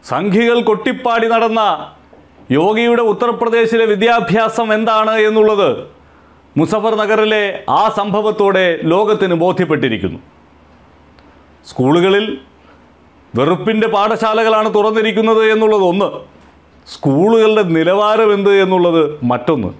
സംഘികൾ കൊട്ടിപ്പാടി നടന്ന യോഗിയുടെ ഉത്തർപ്രദേശിലെ വിദ്യാഭ്യാസം എന്താണ് എന്നുള്ളത് മുസഫർ നഗറിലെ ആ സംഭവത്തോടെ ലോകത്തിന് ബോധ്യപ്പെട്ടിരിക്കുന്നു സ്കൂളുകളിൽ വെറുപ്പിൻ്റെ പാഠശാലകളാണ് തുറന്നിരിക്കുന്നത് എന്നുള്ളത് ഒന്ന് സ്കൂളുകളുടെ നിലവാരം എന്ത് എന്നുള്ളത് മറ്റൊന്ന്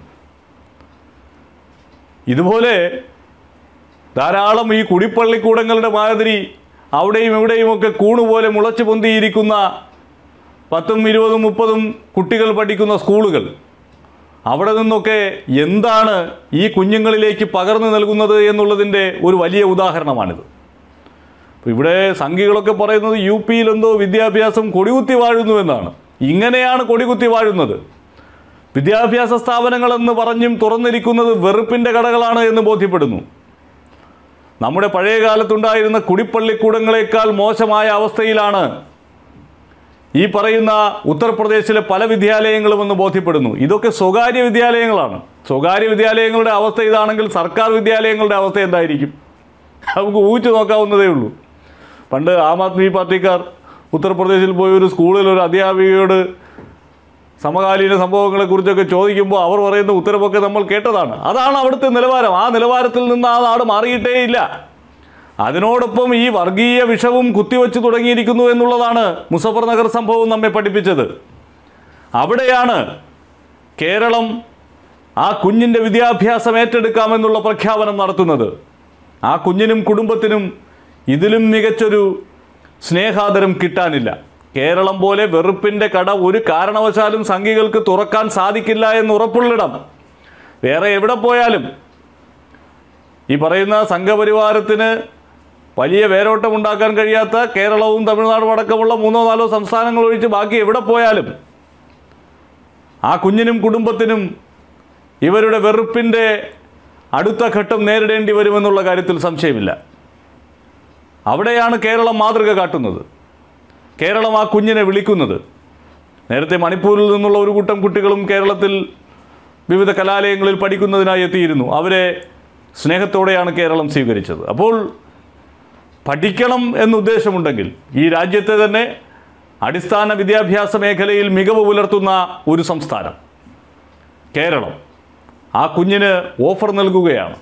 ഇതുപോലെ ധാരാളം ഈ കുടിപ്പള്ളിക്കൂടങ്ങളുടെ മാതിരി അവിടെയും ഇവിടെയുമൊക്കെ കൂണുപോലെ മുളച്ചു പൊന്തിയിരിക്കുന്ന പത്തും ഇരുപതും മുപ്പതും കുട്ടികൾ പഠിക്കുന്ന സ്കൂളുകൾ അവിടെ നിന്നൊക്കെ എന്താണ് ഈ കുഞ്ഞുങ്ങളിലേക്ക് പകർന്നു നൽകുന്നത് എന്നുള്ളതിൻ്റെ ഒരു വലിയ ഉദാഹരണമാണിത് അപ്പോൾ ഇവിടെ സംഘികളൊക്കെ പറയുന്നത് യു പിയിൽ എന്തോ വിദ്യാഭ്യാസം കൊടികുത്തി വാഴുന്നു എന്നാണ് ഇങ്ങനെയാണ് കൊടികുത്തി വാഴുന്നത് വിദ്യാഭ്യാസ സ്ഥാപനങ്ങളെന്ന് പറഞ്ഞും തുറന്നിരിക്കുന്നത് വെറുപ്പിൻ്റെ കടകളാണ് എന്ന് ബോധ്യപ്പെടുന്നു നമ്മുടെ പഴയ കാലത്തുണ്ടായിരുന്ന കുടിപ്പള്ളിക്കൂടങ്ങളെക്കാൾ മോശമായ അവസ്ഥയിലാണ് ഈ പറയുന്ന ഉത്തർപ്രദേശിലെ പല വിദ്യാലയങ്ങളും എന്ന് ബോധ്യപ്പെടുന്നു ഇതൊക്കെ സ്വകാര്യ വിദ്യാലയങ്ങളാണ് സ്വകാര്യ വിദ്യാലയങ്ങളുടെ അവസ്ഥ ഇതാണെങ്കിൽ സർക്കാർ വിദ്യാലയങ്ങളുടെ അവസ്ഥ എന്തായിരിക്കും നമുക്ക് ഊഹിച്ചു നോക്കാവുന്നതേ ഉള്ളൂ പണ്ട് ആം ആദ്മി പാർട്ടിക്കാർ ഉത്തർപ്രദേശിൽ പോയി ഒരു സ്കൂളിൽ ഒരു അധ്യാപികയോട് സമകാലീന സംഭവങ്ങളെക്കുറിച്ചൊക്കെ ചോദിക്കുമ്പോൾ അവർ പറയുന്ന ഉത്തരവൊക്കെ നമ്മൾ കേട്ടതാണ് അതാണ് അവിടുത്തെ നിലവാരം ആ നിലവാരത്തിൽ നിന്ന് ആ നാട് മാറിയിട്ടേയില്ല അതിനോടൊപ്പം ഈ വർഗീയ വിഷവും കുത്തിവെച്ച് തുടങ്ങിയിരിക്കുന്നു എന്നുള്ളതാണ് മുസഫർ നഗർ സംഭവം നമ്മെ പഠിപ്പിച്ചത് അവിടെയാണ് കേരളം ആ കുഞ്ഞിൻ്റെ വിദ്യാഭ്യാസം ഏറ്റെടുക്കാമെന്നുള്ള പ്രഖ്യാപനം നടത്തുന്നത് ആ കുഞ്ഞിനും കുടുംബത്തിനും ഇതിലും മികച്ചൊരു സ്നേഹാദരം കിട്ടാനില്ല കേരളം പോലെ വെറുപ്പിൻ്റെ കട ഒരു കാരണവശാലും സംഘികൾക്ക് തുറക്കാൻ സാധിക്കില്ല എന്ന് ഉറപ്പുള്ളിടം വേറെ എവിടെ പോയാലും ഈ പറയുന്ന സംഘപരിവാരത്തിന് വലിയ വേരോട്ടമുണ്ടാക്കാൻ കഴിയാത്ത കേരളവും തമിഴ്നാടും അടക്കമുള്ള മൂന്നോ നാലോ സംസ്ഥാനങ്ങൾ ഒഴിച്ച് ബാക്കി എവിടെ പോയാലും ആ കുഞ്ഞിനും കുടുംബത്തിനും ഇവരുടെ വെറുപ്പിൻ്റെ അടുത്ത ഘട്ടം നേരിടേണ്ടി വരുമെന്നുള്ള കാര്യത്തിൽ സംശയമില്ല അവിടെയാണ് കേരളം മാതൃക കാട്ടുന്നത് കേരളം ആ കുഞ്ഞിനെ വിളിക്കുന്നത് നേരത്തെ മണിപ്പൂരിൽ നിന്നുള്ള ഒരു കൂട്ടം കുട്ടികളും കേരളത്തിൽ വിവിധ കലാലയങ്ങളിൽ പഠിക്കുന്നതിനായി എത്തിയിരുന്നു അവരെ സ്നേഹത്തോടെയാണ് കേരളം സ്വീകരിച്ചത് അപ്പോൾ പഠിക്കണം എന്ന ഉദ്ദേശമുണ്ടെങ്കിൽ ഈ രാജ്യത്തെ തന്നെ അടിസ്ഥാന വിദ്യാഭ്യാസ മേഖലയിൽ മികവ് പുലർത്തുന്ന ഒരു സംസ്ഥാനം കേരളം ആ കുഞ്ഞിന് ഓഫർ നൽകുകയാണ്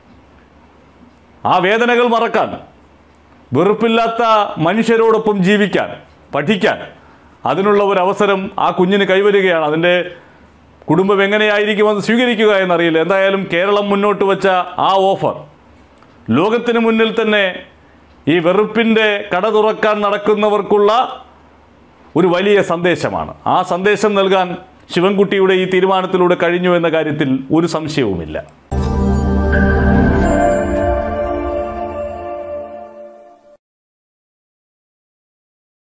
ആ വേദനകൾ മറക്കാൻ വെറുപ്പില്ലാത്ത മനുഷ്യരോടൊപ്പം ജീവിക്കാൻ പഠിക്കാൻ അതിനുള്ള ഒരു അവസരം ആ കുഞ്ഞിന് കൈവരികയാണ് അതിൻ്റെ കുടുംബം എങ്ങനെയായിരിക്കുമെന്ന് സ്വീകരിക്കുക എന്നറിയില്ല എന്തായാലും കേരളം മുന്നോട്ട് വെച്ച ആ ഓഫർ ലോകത്തിന് മുന്നിൽ തന്നെ ഈ വെറുപ്പിൻ്റെ കട തുറക്കാൻ നടക്കുന്നവർക്കുള്ള ഒരു വലിയ സന്ദേശമാണ് ആ സന്ദേശം നൽകാൻ ശിവൻകുട്ടിയുടെ ഈ തീരുമാനത്തിലൂടെ കഴിഞ്ഞു എന്ന കാര്യത്തിൽ ഒരു സംശയവുമില്ല